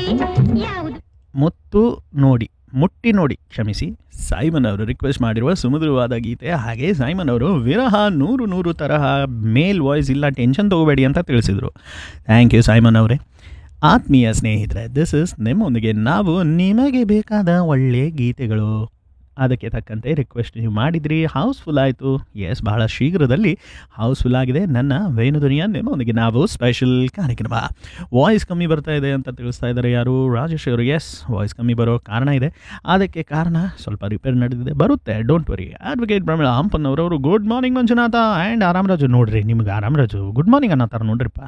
ಯಾವುದು ಮುತ್ತು ನೋಡಿ ಮುಟ್ಟಿ ನೋಡಿ ಕ್ಷಮಿಸಿ ಸೈಮನ್ ಅವರು ರಿಕ್ವೆಸ್ಟ್ ಮಾಡಿರುವ ಸುಮಧುರವಾದ ಗೀತೆ ಹಾಗೆ ಸೈಮನ್ ಅವರು ವಿರಹ ನೂರು ನೂರು ತರಹ ಮೇಲ್ ವಾಯ್ಸ್ ಇಲ್ಲ ಟೆನ್ಷನ್ ತೊಗೋಬೇಡಿ ಅಂತ ತಿಳಿಸಿದರು ಥ್ಯಾಂಕ್ ಯು ಸೈಮನ್ ಅವರೇ ಆತ್ಮೀಯ ಸ್ನೇಹಿತರೆ ದಿಸ್ ಇಸ್ ನಿಮ್ಮೊಂದಿಗೆ ನಾವು ನಿಮಗೆ ಬೇಕಾದ ಒಳ್ಳೆಯ ಗೀತೆಗಳು ಅದಕ್ಕೆ ತಕ್ಕಂತೆ ರಿಕ್ವೆಸ್ಟ್ ನೀವು ಮಾಡಿದ್ರಿ ಹೌಸ್ಫುಲ್ ಆಯಿತು ಎಸ್ ಬಹಳ ಶೀಘ್ರದಲ್ಲಿ ಹೌಸ್ಫುಲ್ ಆಗಿದೆ ನನ್ನ ವೇಣುಧ್ವನಿಯ ನಿಮ್ಮೊಂದಿಗೆ ನಾವು ಸ್ಪೆಷಲ್ ಕಾರ್ಯಕ್ರಮ ವಾಯ್ಸ್ ಕಮ್ಮಿ ಬರ್ತಾ ಇದೆ ಅಂತ ತಿಳಿಸ್ತಾ ಇದ್ದಾರೆ ಯಾರು ರಾಜೇಶ್ ಅವರು ಎಸ್ ವಾಯ್ಸ್ ಕಮ್ಮಿ ಬರೋ ಕಾರಣ ಇದೆ ಅದಕ್ಕೆ ಕಾರಣ ಸ್ವಲ್ಪ ರಿಪೇರ್ ನಡೆದಿದೆ ಬರುತ್ತೆ ಡೋಂಟ್ ವರಿ ಅಡ್ವೊಕೇಟ್ ಪ್ರಮಿಳಾ ಹಂಪನ್ನವರವರು good morning Manjunatha and Aramaraju ನೋಡ್ರಿ ನಿಮ್ಗೆ ಆರಾಮರಾಜು ಗುಡ್ ಮಾರ್ನಿಂಗ್ ಅನ್ನತ್ತಾರ ನೋಡ್ರಿಪ್ಪ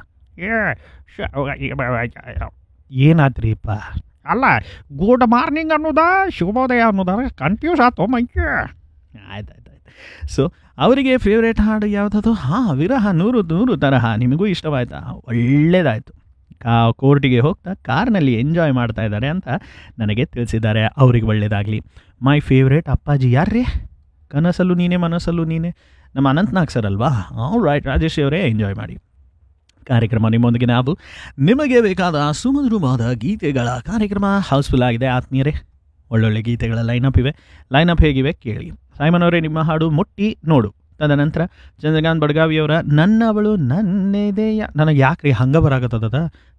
ಏನಾತ್ರಿಪ್ಪ ಅಲ್ಲ ಗುಡ್ ಮಾರ್ನಿಂಗ್ ಅನ್ನೋದ ಶುಭೋದಯ ಅನ್ನೋದ ಕನ್ಫ್ಯೂಸ್ ಆಯ್ತು ಮೈಕೆ ಆಯ್ತು ಆಯ್ತು ಆಯ್ತು ಸೊ ಅವರಿಗೆ ಫೇವ್ರೇಟ್ ಹಾಡು ಯಾವುದದು ಹಾಂ ವಿರಹ ನೂರು ನೂರು ತರಹ ನಿಮಗೂ ಇಷ್ಟವಾಯ್ತಾ ಒಳ್ಳೆಯದಾಯಿತು ಕಾ ಕೋರ್ಟಿಗೆ ಹೋಗ್ತಾ ಕಾರ್ನಲ್ಲಿ ಎಂಜಾಯ್ ಮಾಡ್ತಾ ಇದ್ದಾರೆ ಅಂತ ನನಗೆ ತಿಳಿಸಿದ್ದಾರೆ ಅವ್ರಿಗೆ ಒಳ್ಳೆಯದಾಗಲಿ ಮೈ ಫೇವ್ರೇಟ್ ಅಪ್ಪಾಜಿ ಯಾರ್ರೀ ಕನಸಲ್ಲೂ ನೀನೇ ಮನಸ್ಸಲ್ಲೂ ನೀನೇ ನಮ್ಮ ಅನಂತ್ನಾಗ್ ಸರ್ ಅಲ್ವಾ ಆಲ್ ರೈಟ್ ರಾಜೇಶ್ ಅವರೇ ಎಂಜಾಯ್ ಮಾಡಿ ಕಾರ್ಯಕ್ರಮ ನಿಮ್ಮೊಂದಿಗೆ ನಾವು ನಿಮಗೆ ಬೇಕಾದ ಸುಮಧುರವಾದ ಗೀತೆಗಳ ಕಾರ್ಯಕ್ರಮ ಹೌಸ್ಫುಲ್ ಆಗಿದೆ ಆತ್ಮೀಯರೇ ಒಳ್ಳೊಳ್ಳೆ ಗೀತೆಗಳ ಲೈನಪ್ ಇವೆ ಲೈನಪ್ ಹೇಗಿವೆ ಕೇಳಿ ಸೈಮನ್ ಅವರೇ ನಿಮ್ಮ ಹಾಡು ಮುಟ್ಟಿ ನೋಡು ತದನಂತರ ಚಂದ್ರಕಾಂತ್ ಬಡ್ಗಾವಿಯವರ ನನ್ನವಳು ನನ್ನೆದೆಯ ನನಗೆ ಯಾಕ್ರಿ ಹಂಗೆ ಬರಾಕತ್ತದ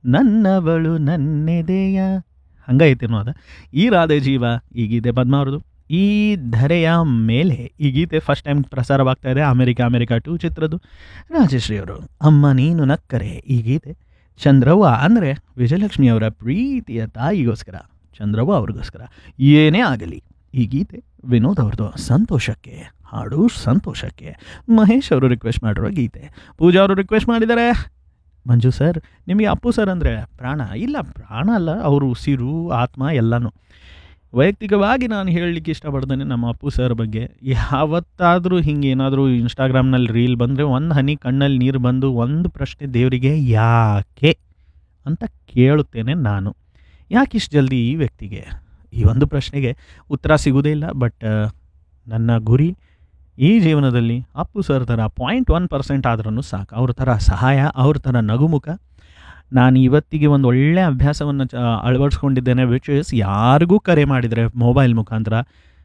ನನ್ನವಳು ನನ್ನೆದೆಯ ಹಂಗೈತೇನೋ ಅದ ಈ ರಾಧೆ ಜೀವ ಈ ಗೀತೆ ಪದ್ಮ ಅವ್ರದ್ದು ಈ ಧರೆಯ ಮೇಲೆ ಈ ಗೀತೆ ಫಸ್ಟ್ ಟೈಮ್ ಪ್ರಸಾರವಾಗ್ತಾ ಇದೆ ಅಮೆರಿಕ ಅಮೆರಿಕ ಟು ಚಿತ್ರದ್ದು ರಾಜಶ್ರೀ ಅವರು ಅಮ್ಮ ನೀನು ನಕ್ಕರೆ ಈ ಗೀತೆ ಚಂದ್ರವ್ವ ಅಂದರೆ ವಿಜಯಲಕ್ಷ್ಮಿಯವರ ಪ್ರೀತಿಯ ತಾಯಿಗೋಸ್ಕರ ಚಂದ್ರವ್ವ ಅವ್ರಿಗೋಸ್ಕರ ಏನೇ ಆಗಲಿ ಈ ಗೀತೆ ವಿನೋದ್ ಅವ್ರದ್ದು ಸಂತೋಷಕ್ಕೆ ಹಾಡು ಸಂತೋಷಕ್ಕೆ ಮಹೇಶ್ ಅವರು ರಿಕ್ವೆಸ್ಟ್ ಮಾಡಿರೋ ಗೀತೆ ಪೂಜಾ ಅವರು ರಿಕ್ವೆಸ್ಟ್ ಮಾಡಿದ್ದಾರೆ ಮಂಜು ಸರ್ ನಿಮಗೆ ಅಪ್ಪು ಸರ್ ಅಂದರೆ ಪ್ರಾಣ ಇಲ್ಲ ಪ್ರಾಣ ಅಲ್ಲ ಅವರು ಉಸಿರು ಆತ್ಮ ಎಲ್ಲನೂ ವೈಯಕ್ತಿಕವಾಗಿ ನಾನು ಹೇಳಲಿಕ್ಕೆ ಇಷ್ಟಪಡ್ತೇನೆ ನಮ್ಮ ಅಪ್ಪು ಸರ್ ಬಗ್ಗೆ ಯಾವತ್ತಾದರೂ ಹಿಂಗೆ ಏನಾದರೂ ಇನ್ಸ್ಟಾಗ್ರಾಮ್ನಲ್ಲಿ ರೀಲ್ ಬಂದರೆ ಒಂದು ಹನಿ ಕಣ್ಣಲ್ಲಿ ನೀರು ಬಂದು ಒಂದು ಪ್ರಶ್ನೆ ದೇವರಿಗೆ ಯಾಕೆ ಅಂತ ಕೇಳುತ್ತೇನೆ ನಾನು ಯಾಕೆ ಇಷ್ಟು ಜಲ್ದಿ ಈ ವ್ಯಕ್ತಿಗೆ ಈ ಒಂದು ಪ್ರಶ್ನೆಗೆ ಉತ್ತರ ಸಿಗೋದೇ ಇಲ್ಲ ಬಟ್ ನನ್ನ ಗುರಿ ಈ ಜೀವನದಲ್ಲಿ ಅಪ್ಪು ಸರ್ ಥರ ಪಾಯಿಂಟ್ ಒನ್ ಪರ್ಸೆಂಟ್ ಆದ್ರೂ ಸಾಕು ಅವ್ರ ಥರ ಸಹಾಯ ಅವ್ರ ಥರ ನಗುಮುಖ ನಾನು ಇವತ್ತಿಗೆ ಒಂದು ಒಳ್ಳೆ ಅಭ್ಯಾಸವನ್ನು ಚ ಅಳವಡಿಸ್ಕೊಂಡಿದ್ದೇನೆ ವಿಚ್ ಇಸ್ ಯಾರಿಗೂ ಕರೆ ಮಾಡಿದರೆ ಮೊಬೈಲ್ ಮುಖಾಂತರ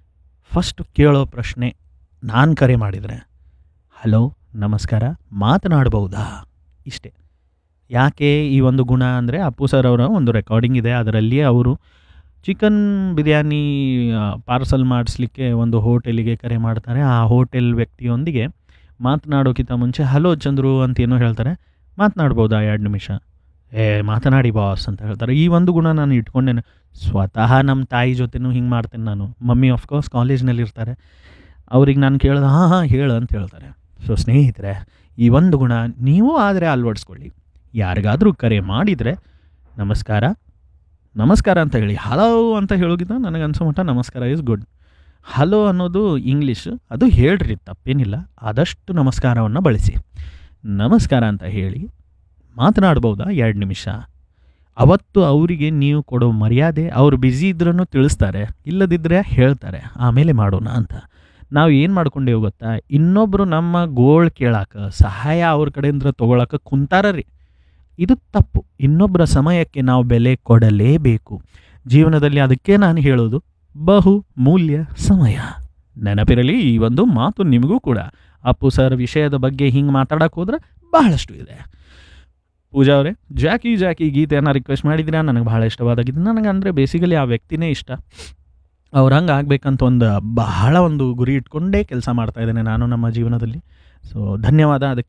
ಫಸ್ಟ್ ಕೇಳೋ ಪ್ರಶ್ನೆ ನಾನು ಕರೆ ಮಾಡಿದರೆ ಹಲೋ ನಮಸ್ಕಾರ ಮಾತನಾಡ್ಬೋದಾ ಇಷ್ಟೇ ಯಾಕೆ ಈ ಒಂದು ಗುಣ ಅಂದರೆ ಅಪ್ಪು ಸರ್ ಅವರ ಒಂದು ರೆಕಾರ್ಡಿಂಗ್ ಇದೆ ಅದರಲ್ಲಿ ಅವರು ಚಿಕನ್ ಬಿರಿಯಾನಿ ಪಾರ್ಸಲ್ ಮಾಡಿಸ್ಲಿಕ್ಕೆ ಒಂದು ಹೋಟೆಲಿಗೆ ಕರೆ ಮಾಡ್ತಾರೆ ಆ ಹೋಟೆಲ್ ವ್ಯಕ್ತಿಯೊಂದಿಗೆ ಮಾತನಾಡೋಕ್ಕಿಂತ ಮುಂಚೆ ಹಲೋ ಚಂದ್ರು ಅಂತ ಏನೋ ಹೇಳ್ತಾರೆ ಮಾತನಾಡ್ಬೋದಾ ಎರಡು ನಿಮಿಷ ಏ ಮಾತನಾಡಿ ಬಾಸ್ ಅಂತ ಹೇಳ್ತಾರೆ ಈ ಒಂದು ಗುಣ ನಾನು ಇಟ್ಕೊಂಡೇನೆ ಸ್ವತಃ ನಮ್ಮ ತಾಯಿ ಜೊತೆನೂ ಹಿಂಗೆ ಮಾಡ್ತೇನೆ ನಾನು ಮಮ್ಮಿ ಆಫ್ಕೋರ್ಸ್ ಕಾಲೇಜ್ನಲ್ಲಿ ಇರ್ತಾರೆ ಅವ್ರಿಗೆ ನಾನು ಕೇಳಿದೆ ಹಾಂ ಹಾಂ ಹೇಳು ಅಂತ ಹೇಳ್ತಾರೆ ಸೊ ಸ್ನೇಹಿತರೆ ಈ ಒಂದು ಗುಣ ನೀವು ಆದರೆ ಅಳವಡಿಸ್ಕೊಳ್ಳಿ ಯಾರಿಗಾದರೂ ಕರೆ ಮಾಡಿದರೆ ನಮಸ್ಕಾರ ನಮಸ್ಕಾರ ಅಂತ ಹೇಳಿ ಹಲೋ ಅಂತ ಹೇಳೋಗಿದ್ದ ನನಗೆ ಅನ್ಸೋ ಮಟ್ಟ ನಮಸ್ಕಾರ ಇಸ್ ಗುಡ್ ಹಲೋ ಅನ್ನೋದು ಇಂಗ್ಲೀಷ್ ಅದು ಹೇಳ್ರಿ ತಪ್ಪೇನಿಲ್ಲ ಆದಷ್ಟು ನಮಸ್ಕಾರವನ್ನು ಬಳಸಿ ನಮಸ್ಕಾರ ಅಂತ ಹೇಳಿ ಮಾತನಾಡ್ಬೋದಾ ಎರಡು ನಿಮಿಷ ಅವತ್ತು ಅವರಿಗೆ ನೀವು ಕೊಡೋ ಮರ್ಯಾದೆ ಅವ್ರು ಬ್ಯುಸಿ ಇದ್ರೂ ತಿಳಿಸ್ತಾರೆ ಇಲ್ಲದಿದ್ದರೆ ಹೇಳ್ತಾರೆ ಆಮೇಲೆ ಮಾಡೋಣ ಅಂತ ನಾವು ಏನು ಮಾಡ್ಕೊಂಡೇವು ಗೊತ್ತಾ ಇನ್ನೊಬ್ಬರು ನಮ್ಮ ಗೋಳ್ ಕೇಳಾಕ ಸಹಾಯ ಅವ್ರ ಕಡೆಯಿಂದ ತೊಗೊಳಕ್ಕೆ ಕುಂತಾರ ರೀ ಇದು ತಪ್ಪು ಇನ್ನೊಬ್ಬರ ಸಮಯಕ್ಕೆ ನಾವು ಬೆಲೆ ಕೊಡಲೇಬೇಕು ಜೀವನದಲ್ಲಿ ಅದಕ್ಕೆ ನಾನು ಹೇಳೋದು ಬಹು ಮೂಲ್ಯ ಸಮಯ ನೆನಪಿರಲಿ ಈ ಒಂದು ಮಾತು ನಿಮಗೂ ಕೂಡ ಅಪ್ಪು ಸರ್ ವಿಷಯದ ಬಗ್ಗೆ ಹಿಂಗೆ ಮಾತಾಡಕ್ಕೆ ಹೋದ್ರೆ ಬಹಳಷ್ಟು ಇದೆ ಪೂಜಾ ಅವರೇ ಜಾಕಿ ಜಾಕಿ ಗೀತೆಯನ್ನು ರಿಕ್ವೆಸ್ಟ್ ಮಾಡಿದ್ದೀರಾ ನನಗೆ ಭಾಳ ಇಷ್ಟವಾದ ಗೀತೆ ನನಗೆ ಅಂದರೆ ಬೇಸಿಕಲಿ ಆ ವ್ಯಕ್ತಿನೇ ಇಷ್ಟ ಅವ್ರು ಹಂಗೆ ಆಗ್ಬೇಕಂತ ಒಂದು ಬಹಳ ಒಂದು ಗುರಿ ಇಟ್ಕೊಂಡೇ ಕೆಲಸ ಮಾಡ್ತಾ ಇದ್ದೇನೆ ನಾನು ನಮ್ಮ ಜೀವನದಲ್ಲಿ ಸೊ ಧನ್ಯವಾದ ಅದಕ್ಕೆ